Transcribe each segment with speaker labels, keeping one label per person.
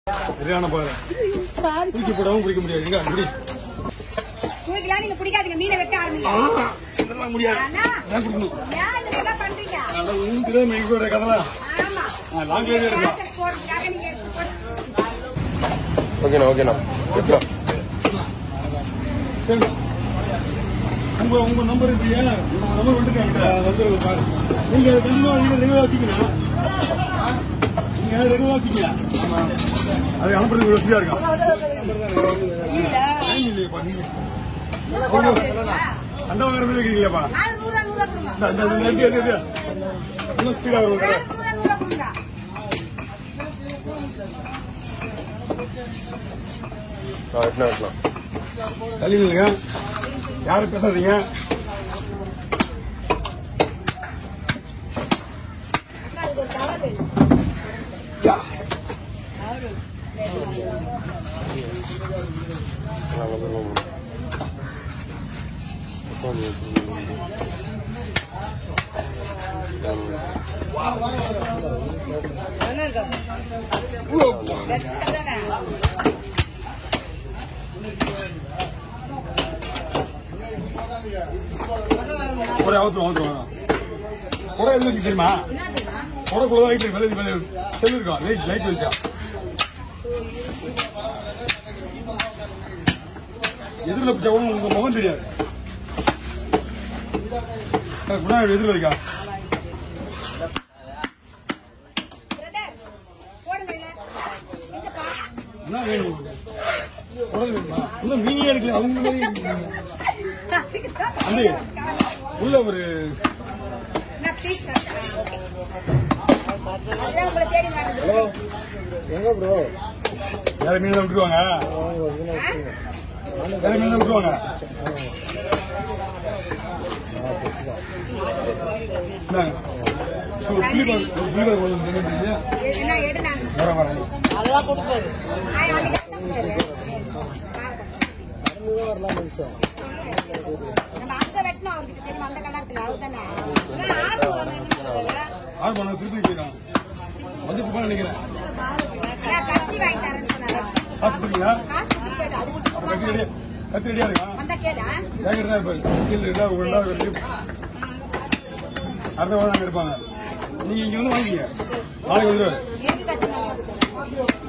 Speaker 1: சரியான பாரு
Speaker 2: சாரி
Speaker 1: தூக்கி போடவும் குடிக்க முடியாது எங்க குடி
Speaker 2: தூக்கிலாம் நீங்க பிடிக்காதீங்க மீனை வெட்ட ஆரம்பிங்க
Speaker 1: ஆ, இதெல்லாம் முடியாது
Speaker 2: அண்ணா
Speaker 1: அதான் குடிக்கணும்
Speaker 2: ஏன் இந்த மாதிரிலாம் பண்றீங்க
Speaker 1: அதான் உங்களுக்கு தான் எங்களோட கதை
Speaker 2: ஆமா
Speaker 1: லாங் லைன் எடுக்கலாம்
Speaker 2: கேசட் போடுறதுக்காக நீங்க
Speaker 3: ஓகேண்ணா ஓகேண்ணா எடுத்துலாம்
Speaker 1: சரி உங்க உங்க நம்பர் இருக்கு உங்க நம்பர் வந்துருக்காங்க வந்துருக்கு பாரு நீங்க கண்டிப்பா நீங்க ரெகுலரா வச்சுக்கணும் நீங்க ரெகுலரா வச்சுக்கீங்க அது அனுப்புறதுக்கு வசதியா இருக்கும் டைம் இல்லையப்பா நீங்க அந்த வாங்குறது வைக்கிறீங்களாப்பா
Speaker 2: நாலு நூறு நூறு கொடுங்க
Speaker 1: இந்த இந்த இந்த இந்த இந்த இந்த. இன்னும் ஸ்பீடா வரும் கடை
Speaker 2: நூறு நூறு கொடுங்க
Speaker 3: ஆ எடுத்துலாம் எடுத்துலாம்
Speaker 1: தள்ளி நில்லுங்க யாரும் பேசாதீங்க
Speaker 2: அதுக்கு ஒரு கவர் வேணும்
Speaker 1: யா.
Speaker 3: நாங்கள் வருவோம் உட்காந்து
Speaker 1: ஒரே அவசரம் அவசரம் குறை எது வச்சு தெரியுமா குறைக்குள்ள லைட் வெளியே வெளியே செல்லு இருக்கும் லைட் லைட் வச்சா எதிரில் பிடிச்சா கூட உங்க முகம் தெரியாது குணா எதிரில் வைக்கா
Speaker 2: பிரதர் போடுங்க இல்ல இங்கப்பா
Speaker 1: என்ன வேணும் உங்களுக்கு? குடல் வேணுமா இன்னும் மீனே எடுக்கல அவங்க மாதிரி அண்ணே உள்ள ஒரு
Speaker 2: நான் பீஸ் ஓகே அதுதான் உங்களை தேடி வர்றது
Speaker 4: எங்க ப்ரோ
Speaker 1: வேற மீன் விட்டுருவாங்க
Speaker 4: வாங்க ஒரு மீனை வச்சுங்க நானும்
Speaker 1: வேற மீன் விட்டுருவாங்க இந்தாங்க. ஒரு புளிப்பால் ஒரு புளிப்பால் கொண்டு வந்து தந்துருக்கீங்க.
Speaker 2: என்ன எடு நான்
Speaker 1: வரேன் வரேன்
Speaker 2: ஆய் வந்து
Speaker 4: நடந்துதான் வரலாம்னு நினைச்சேன்
Speaker 2: நம்ம அங்க வெட்டணும் அவருக்கு தெரியும் அந்த கலரத்துல அவர் தானே ஆடு வரணும்
Speaker 1: ஆறு பண்ண திருப்பி போயிடும் வந்து போய் நினைக்கிறேன்
Speaker 2: கத்தி வாங்கி தரேன்னு சொன்னாரு
Speaker 1: காசு கொடுத்தீங்களா
Speaker 2: காசு கொடுத்துட்டு போயிட்டு அது
Speaker 1: அப்ப கத்தி
Speaker 2: கொடுத்து
Speaker 1: ரெடியா கத்தி ரெடியா இருக்கா
Speaker 2: வந்தா கேடா
Speaker 1: ஜாக்கெட் தான் இருப்பாரு கீழே ரெண்டா ஒரு ரெண்டா வெட்டி அடுத்த வாரம் அங்க இருப்பாங்க நீங்க இங்க வந்து வாங்கிங்க நாளைக்கு வந்துருவாரு
Speaker 2: எதுக்கு கத்துனாங்க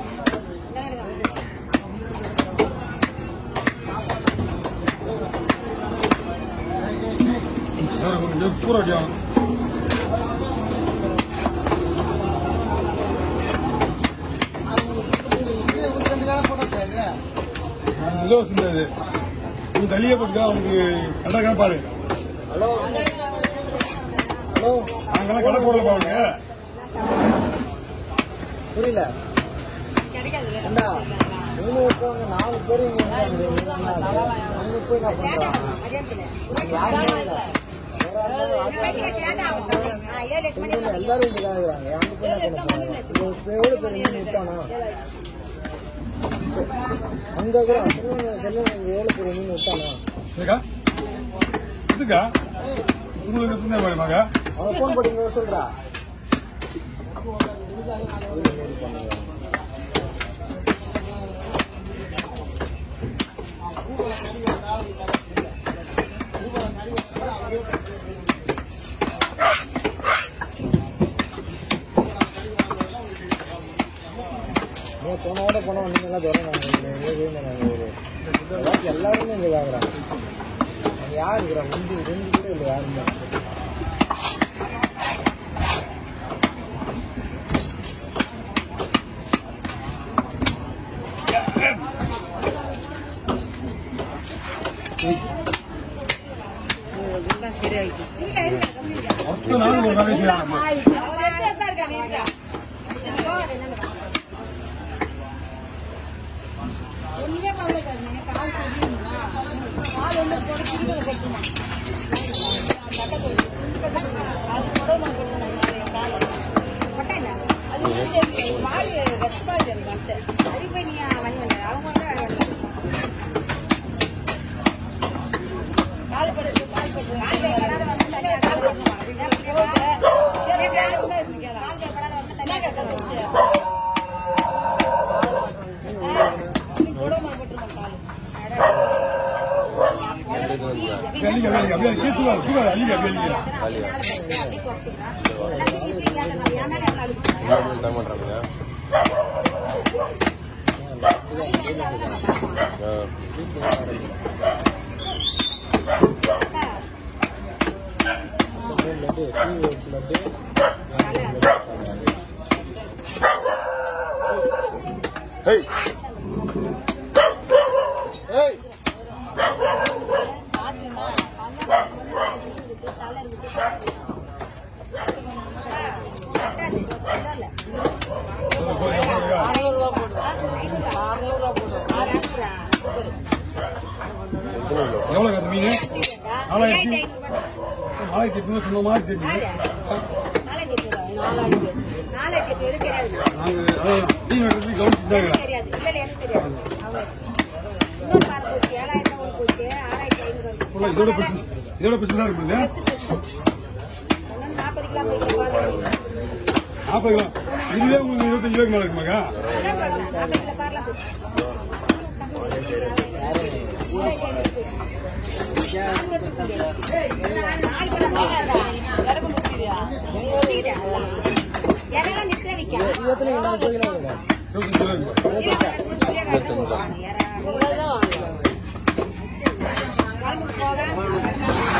Speaker 1: இன்னொரு கொஞ்சம் பூரா வட்டியாகும் ஏதோ சின்னது நீங்க தள்ளியே போட்டுக்கா அவனுக்கு கண்டா பாரு
Speaker 4: ஹலோ ஹலோ
Speaker 1: நாங்கெல்லாம் கடை போடல பாருங்க
Speaker 4: புரியல
Speaker 2: கிடைக்காது
Speaker 4: ஏண்டா மீன் வைப்பவங்க நாலு பேர் இங்க வந்தாங்க அங்க போய் நான் பண்றாங்க
Speaker 2: மதியானத்துல
Speaker 4: யாருமே இல்ல வேற யாரும்
Speaker 2: ஏழு எட்டு மணி
Speaker 4: இல்ல, எல்லாரும் இங்க கேக்குறாங்க அங்க போய் என்ன பண்ண போறாங்க இவன் எவ்வளவு பேர் மீன் விட்டானா அங்க கூட செல்வன் செல்வன் எவ்வளவு பேர் மீன் விட்டானா
Speaker 1: இருக்கா இதுக்கா உங்களுக்கு எத்தனை பாரு மகா
Speaker 4: அவன் போன் பண்ணி சொல்றா நீ போனோட போனோம் நீங்க எல்லாம் தூரம் நாங்க ஒரு எல்லாத்தையும் எல்லாருமே இங்க கேக்குறாங்க அங்க யார் இருக்கிறா ரெண்டு ரெண்டு கூட இல்லை யாருமே
Speaker 2: இருக்க இருக்க கம்மிங்க
Speaker 1: மொத்தம் நாள் ஒரு நாளைக்கு செய்யலாம் நம்ம.
Speaker 2: அவர் எடுத்து தான் இருக்காங்க இருக்கா ஒண்ணுமே பண்ணல நீங்க கால் சொல்லிருந்தா கால் வந்து போட திரும்ப கட்டுமா அது புடவை கொட்டாங்க அது வந்து மாடு வெஸ்பால் மனசு அதுக்கு போய் நீ வழி பண்ண அவங்க வந்து வேலை பண்ணல கால் படுத்து கால் படுத்து கால் கைப்படாத வந்து தனியா கால் பண்ணுமா கால் கைப்படாத வந்து தனியா கட்ட சொல்லிச்சு
Speaker 1: அப்படியே அள்ளிக்க, அப்படியே அள்ளிக்க, அப்படியே கீழே தூக்காத, தூக்காத, அள்ளிக்க, அப்படியே அள்ளிக்க.
Speaker 2: அப்படி குறைச்சிக்கலாம் எல்லாம் தூக்கி தூக்கி அந்த நம்ம என் மேல எல்லாம் அடிக்கிறேன்
Speaker 3: என்ன டைம் பண்றாங்க
Speaker 4: மூணு லட்டு டீ ஒரு லட்டு நாலு லட்டு
Speaker 3: ஹேய் ஹேய்
Speaker 1: எவ்வளவு கட்டு மீன் நாலாயிரத்தி எட்நூறு சொன்ன மாதிரி தெரியுது நாங்க அதான் மீன் வெட்டுறதுக்கு கவனிச்சுட்டு தான் இருக்கிறேன். ஃபுல்லா இதோட பிரச்சனை இதோட பிரச்சனை தான் இருக்குது
Speaker 2: நாற்பது கிலோ போய் போடுறேன்.
Speaker 1: நாற்பது கிலோ இதுவே உங்களுக்கு இருபத்தஞ்சு ரூபாய்க்கு மேல இருக்குமாக்கா
Speaker 2: என்ன பண்ணலாம்? நாற்பது கிலோ பாரலாம் போச்சு. நாலு கிலோ பாரலாம். இறக்கு முடிச்சிடுறியா? முடிச்சிக்கிட்டேன். இறலாம் நிக்கிற நிக்கா.
Speaker 4: இருபத்துல இன்னொரு கோயில் இருக்குல்ல
Speaker 1: இருபத்தஞ்சு ரூபாய்க்கு
Speaker 2: இறலாம் முடிச்சிட்டே காட்டுறேன். இறலாம். குழம்புக்கு போக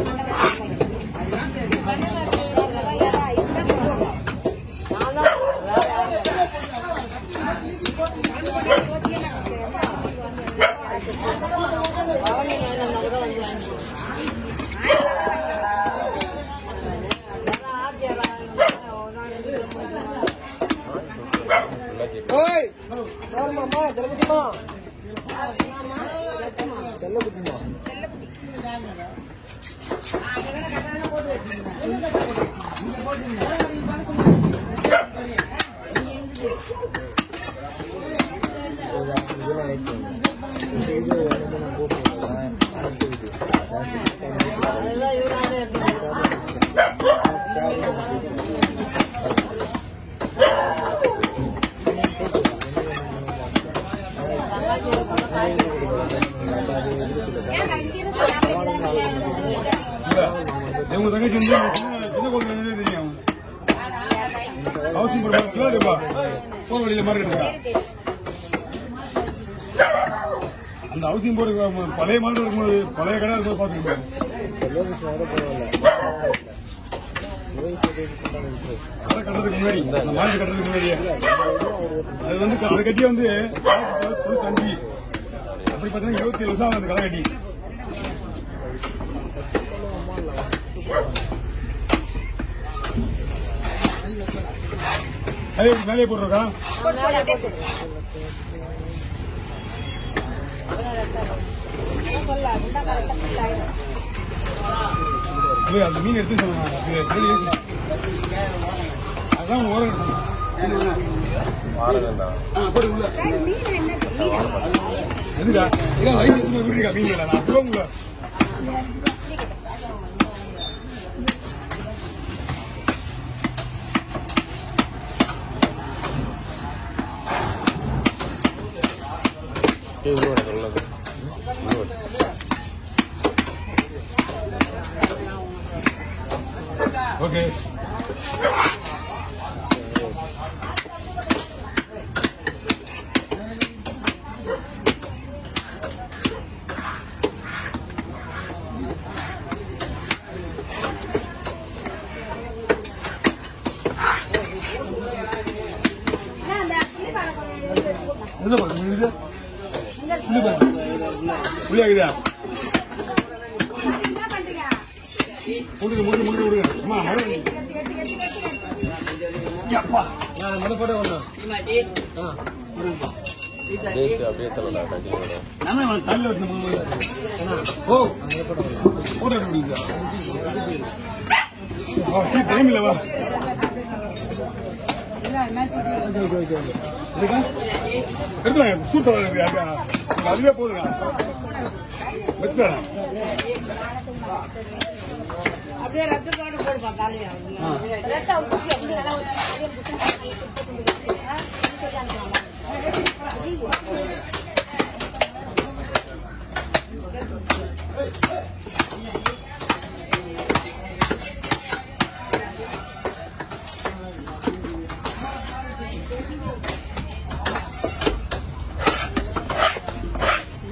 Speaker 3: ஃபுல்லா கேட்டு
Speaker 4: ஓய் யாருமாம்மா செல்லக்குட்டிமா செல்லக்குட்டிமா இது அஞ்சு ஆயிடுச்சு இந்த இது ஒன்று மூணு போட்டு அனுப்பிவிட்டு
Speaker 1: இவங்க தங்கச்சி வந்து சின்ன சின்ன குழந்தை தெரியும் அவசியம் கிலோ ரூபா போற வழியில மார்க்கெட் இருக்கா அந்த அவசியம் போற பழைய மாடு இருக்கும்போது பழைய கடை இருக்கும்போது பாத்துக்கோங்க
Speaker 4: லோகேஷ் வர பரவாயில்ல லோகேஷ் இருக்கு
Speaker 1: கடை கட்டுறதுக்கு முன்னாடி அந்த மார்க்கெட் கட்டுறதுக்கு முன்னாடியே அது வந்து அதை கட்டி வந்து தொண்ணூத்தி அஞ்சு அப்படி பார்த்தீங்கன்னா இருபத்தி ஏழு வருஷம் ஆகுது அந்த கடை கட்டி அதே மேலே போட்டிருக்கா இது அந்த மீன் எடுத்து சொன்னாங்க அது சரி. அதான் ஓரம் எடுக்கணும்.
Speaker 3: வாரங்கண்ணா
Speaker 1: ஆ, போடு உள்ள. எதுக்கா இதான் லைட் எடுத்து போய் விட்டுருக்கா மீன் நான் போகுங்களா
Speaker 3: இவ்வளோ நல்லது
Speaker 1: ஓகே என்ன பண்ணுறது இது புள்ளி பாரு புள்ளி ஆகுதா முடிஞ்சு முடிஞ்சு முடிஞ்சு விடுங்க அம்மா மழை அப்பா
Speaker 4: நான் மலை போட ஒன்று ஆ
Speaker 3: டேட் அப்படியே தரல கண்டிப்பாக
Speaker 1: நானே அவன் தலையில வச்சு மூணு ஓ போட்டோ எடுக்க முடியுதா ஆ சரி டைம் இல்ல வா
Speaker 4: ஓகே ஓகே ஓகே
Speaker 1: இருக்கா எடுத்துவாங்க சூட்டர் இருக்கு அது அதுவே போதுங்க வெத்துறேன்
Speaker 2: அப்படியே ரத்தத்தோட போடுப்பா காலையா ரத்த ஊசி அப்படியே நல்லா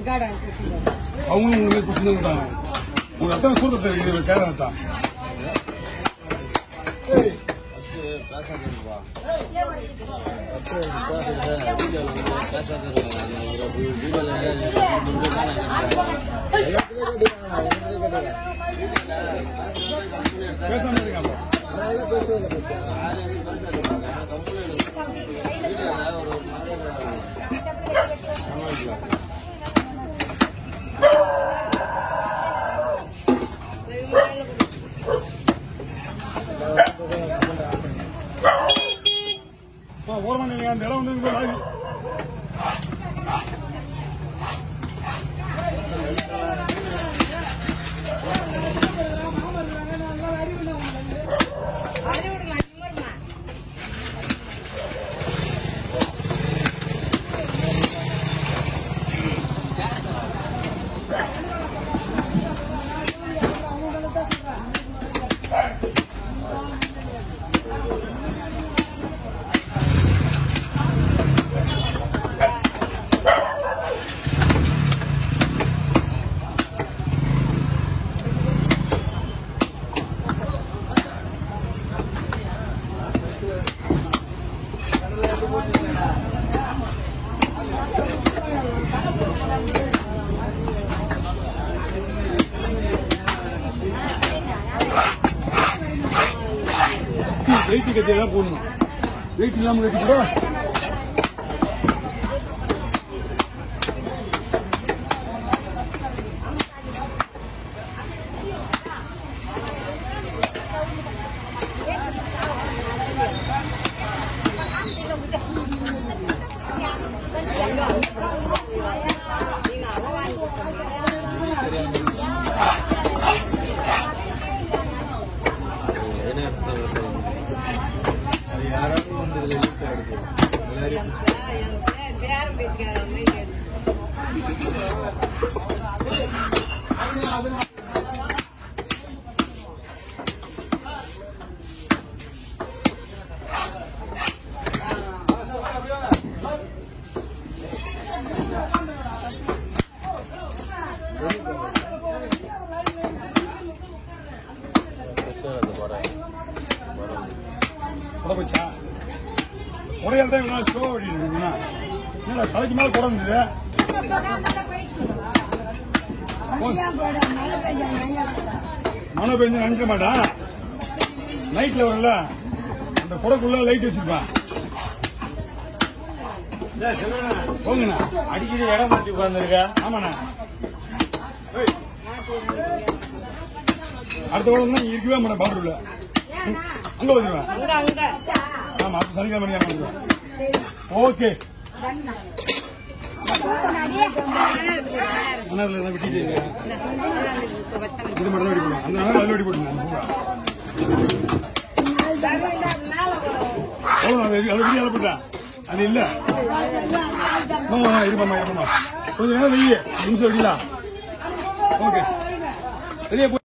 Speaker 2: காடா கிருஷ்ணன்
Speaker 1: அவங்களும் உங்களுக்கு பிடிச்சி இருந்தாங்க உங்க அத்தனை சூரத்தை இருக்குது கேரளா தான் பேசாம இருக்காங்க
Speaker 4: அதனால பேசவே இல்லை பத்தியா
Speaker 1: ஓரமா நீங்க அந்த இடம் வந்து இங்க வாங்கி.
Speaker 2: அவரே விடுமா நிம்மருமா
Speaker 1: வெயிட் கட்டியா தான் போடணும் வெயிட் இல்லாம கட்டி கூட
Speaker 2: பேரம் பேத்திக்கார மாதிரி
Speaker 3: கிருஷ்ணன் அந்த படம் படம்
Speaker 1: கூட போச்சா உடையால் தான் இவங்க ஸ்லோ ஓடிட்டு என்னடா தலைக்கு மேல குறைஞ்சது மழை பெஞ்சு நினைக்க மாட்டான் நைட்ல வரல அந்த குடைக்குள்ள லைட் வச்சிருப்பான் போங்கண்ணா
Speaker 5: அடிக்கடி இடம் மாத்தி உட்கார்ந்துருக்க
Speaker 1: ஆமாண்ணா ஏய். அடுத்த குடம் தான் இருக்கவே மாட்டேன் பாத்ரூம்ல அங்க வந்துருவேன்
Speaker 2: அங்க அங்க
Speaker 1: ஆமா அடுத்த சனிக்கிழமை மணிக்கு வந்துருவேன் ஓகே அண்ணாவில் எல்லாம் விட்டுட்டு இருக்கேன். இது மட்டும் தான் வெடி போடுவேன் அந்த நாள் அதில் வெடி போட்டுருந்தேன் அவ்வளோ அது அது வெடி அனுப்பிட்டேன் அது இல்ல ஆமா இருப்பாமா இருப்பாமா கொஞ்சம் நேரம் வெய்ய நிமிஷம் வெடிலாம் ஓகே வெளியே போய்